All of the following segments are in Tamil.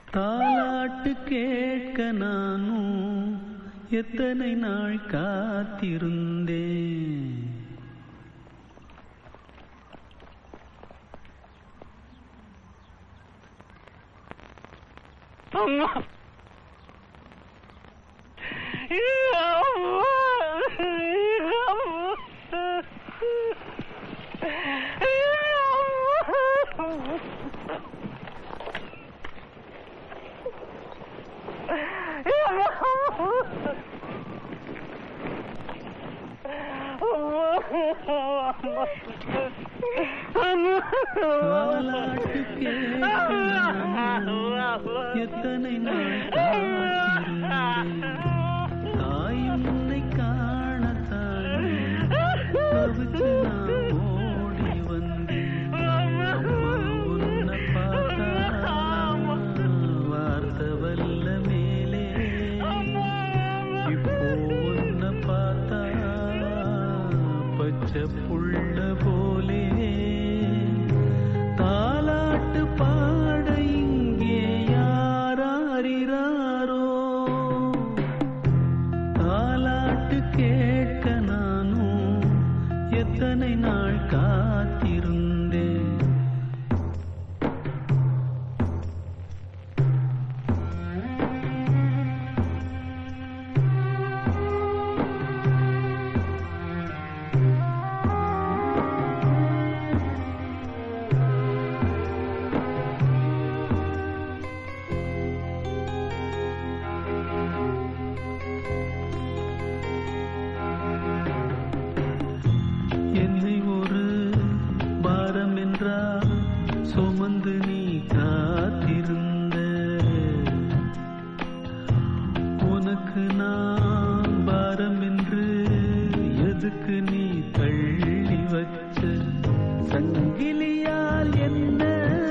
தாலாட்டு கேட்க நானும் எத்தனை நாள் காத்திருந்தேன் அம்மா தாலாட்டு கேட்க நானும் எத்தனை நாள் காத்திருந்தேன் தாய் உன்னை காணத்தானே தவிச்சு நான் ஓடி வந்தேன் அம்மா உன்னை பார்த்தா வார்த்தை வல்ல மேலே இப்போ உன்னை பார்த்தா பச்சை புள்ள போலே தாலாட்டு பாட இங்கே யாராரிராரோ தாலாட்டு கேட்க நானும் எத்தனை நாள் காத்திருந்தேன் என்னை ஒரு பாரம் என்றா சுமந்து நீ காத்திருந்த உனக்கு நான் பாரம் என்று எதுக்கு நீ தள்ளி வச்ச சங்கிலியால் என்ன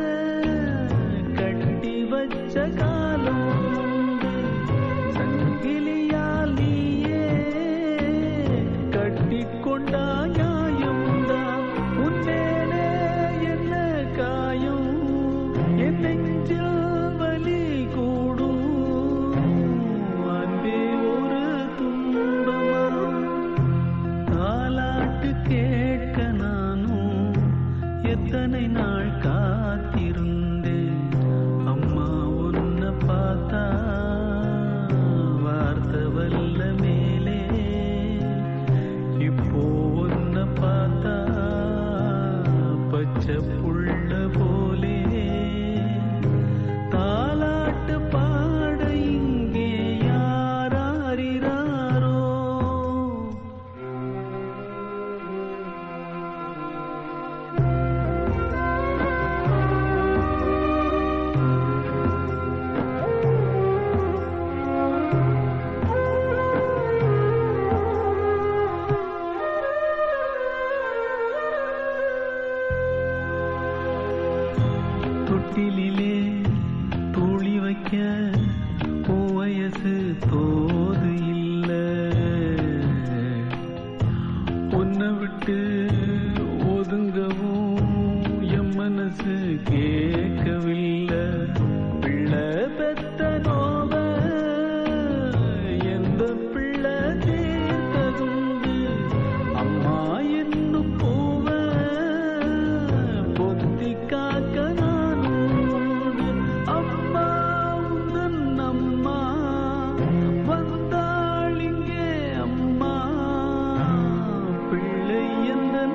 கட்டி வச்ச காலம் உண்டு. சங்கிலியால் நீயே கட்டிக்கொண்டா நியாயம்தான் உன்னேனே என்ன காயம் என் நெஞ்சில் வலி கூடும் அன்பே ஒரு துன்பமா தாலாட்டு கேட்க நானும் எத்தனை நாள் காத்திருந்தேன் அம்மா உன்னை பார்த்தா வார்த்தை வல்ல மேலே இப்போ உன்னை பார்த்தா பச்சை புள்ள போலே தாலாட்டு பாட இங்கே யாராரிராரோ தொட்டிலே தூளி வைக்க உன் வயசு தோது இல்ல உன்னை விட்டு ஒதுங்கவும் என் மனசு கேட்கவில்லை பிள்ளை பெத்த நோவ எந்த பிள்ளை தீர்த்ததுண்டு அம்மா என்னும் பூவ பொத்தி காக்க நானும் உண்டு. அம்மா உந்தன் அம்மா வந்தாள் இங்கே அம்மா பிள்ளை எந்த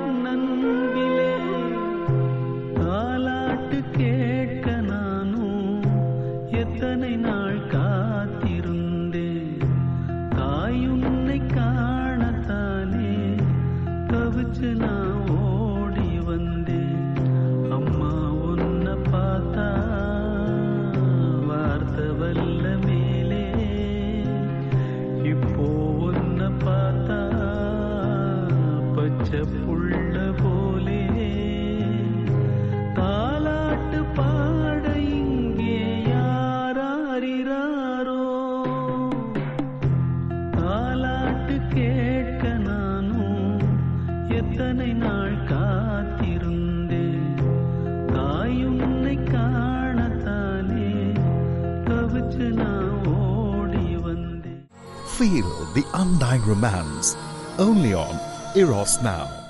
Feel the undying romance only on Eros Now.